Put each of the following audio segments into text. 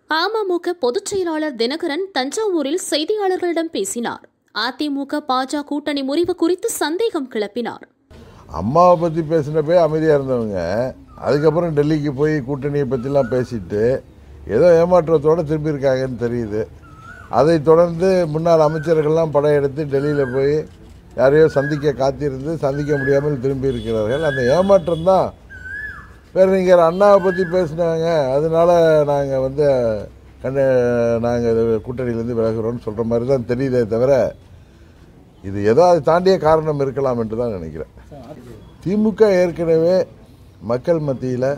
அமமுக பொதுச் செயலாளர் தினகரன் தஞ்சாவூரில் செய்தியாளர்களிடம் பேசினார் அதிமுக பாஜக கூட்டணி முறிவு குறித்து சந்தேகம் கிளப்பினார் அம்மாவை பற்றி பேசினப்பே அமைதியாக இருந்தவங்க அதுக்கப்புறம் டெல்லிக்கு போய் கூட்டணியை பற்றிலாம் பேசிட்டு ஏதோ ஏமாற்றத்தோடு திரும்பியிருக்காங்கன்னு தெரியுது அதைத் தொடர்ந்து முன்னாள் அமைச்சர்கள்லாம் படையெடுத்து டெல்லியில் போய் யாரையோ சந்திக்க காத்திருந்து சந்திக்க முடியாமல் திரும்பி இருக்கிறார்கள் அந்த ஏமாற்றம் தான் பேரறிஞர் அண்ணாவை பற்றி பேசினாங்க அதனால நாங்கள் வந்து கண்ட நாங்கள் கூட்டணியிலேருந்து விலகுறோம்னு சொல்கிற மாதிரி தான் தெரியுதே தவிர இது ஏதோ அதை தாண்டிய காரணம் இருக்கலாம் என்று தான் நினைக்கிறேன் திமுக ஏற்கனவே மக்கள் மத்தியில்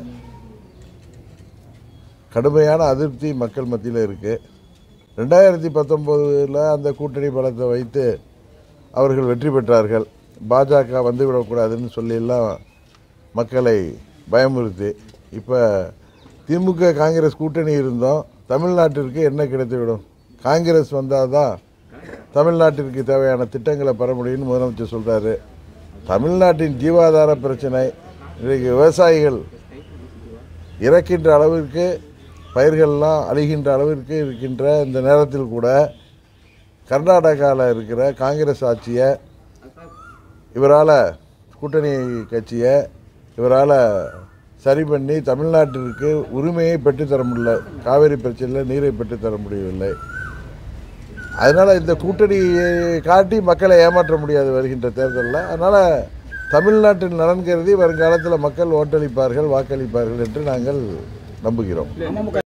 கடுமையான அதிருப்தி மக்கள் மத்தியில் இருக்குது ரெண்டாயிரத்தி பத்தொம்போதில் அந்த கூட்டணி பலத்தை வைத்து அவர்கள் வெற்றி பெற்றார்கள் பாஜக வந்துவிடக்கூடாதுன்னு சொல்லியெல்லாம் மக்களை பயமுறுத்தி இப்போ திமுக காங்கிரஸ் கூட்டணி இருந்தோம் தமிழ்நாட்டிற்கு என்ன கிடைத்துவிடும் காங்கிரஸ் வந்தால் தான் தமிழ்நாட்டிற்கு தேவையான திட்டங்களை பெற முடியும்னு முதலமைச்சர் சொல்கிறாரு தமிழ்நாட்டின் ஜீவாதார பிரச்சனை இன்றைக்கு விவசாயிகள் இறக்கின்ற அளவிற்கு பயிர்கள்லாம் அழிகின்ற அளவிற்கு இருக்கின்ற இந்த நேரத்தில் கூட கர்நாடகாவில் இருக்கிற காங்கிரஸ் ஆட்சியை இவரால் கூட்டணி கட்சியை இவரால் சரி பண்ணி தமிழ்நாட்டிற்கு உரிமையை பெற்றுத்தர முடியல காவேரி பிரச்சனையில் நீரை பெற்றுத்தர முடியவில்லை அதனால் இந்த கூட்டணியை காட்டி மக்களை ஏமாற்ற முடியாது வருகின்ற தேர்தலில் அதனால் தமிழ்நாட்டின் நலன் கருதி வருங்காலத்தில் மக்கள் ஓட்டளிப்பார்கள் வாக்களிப்பார்கள் என்று நாங்கள் நம்புகிறோம்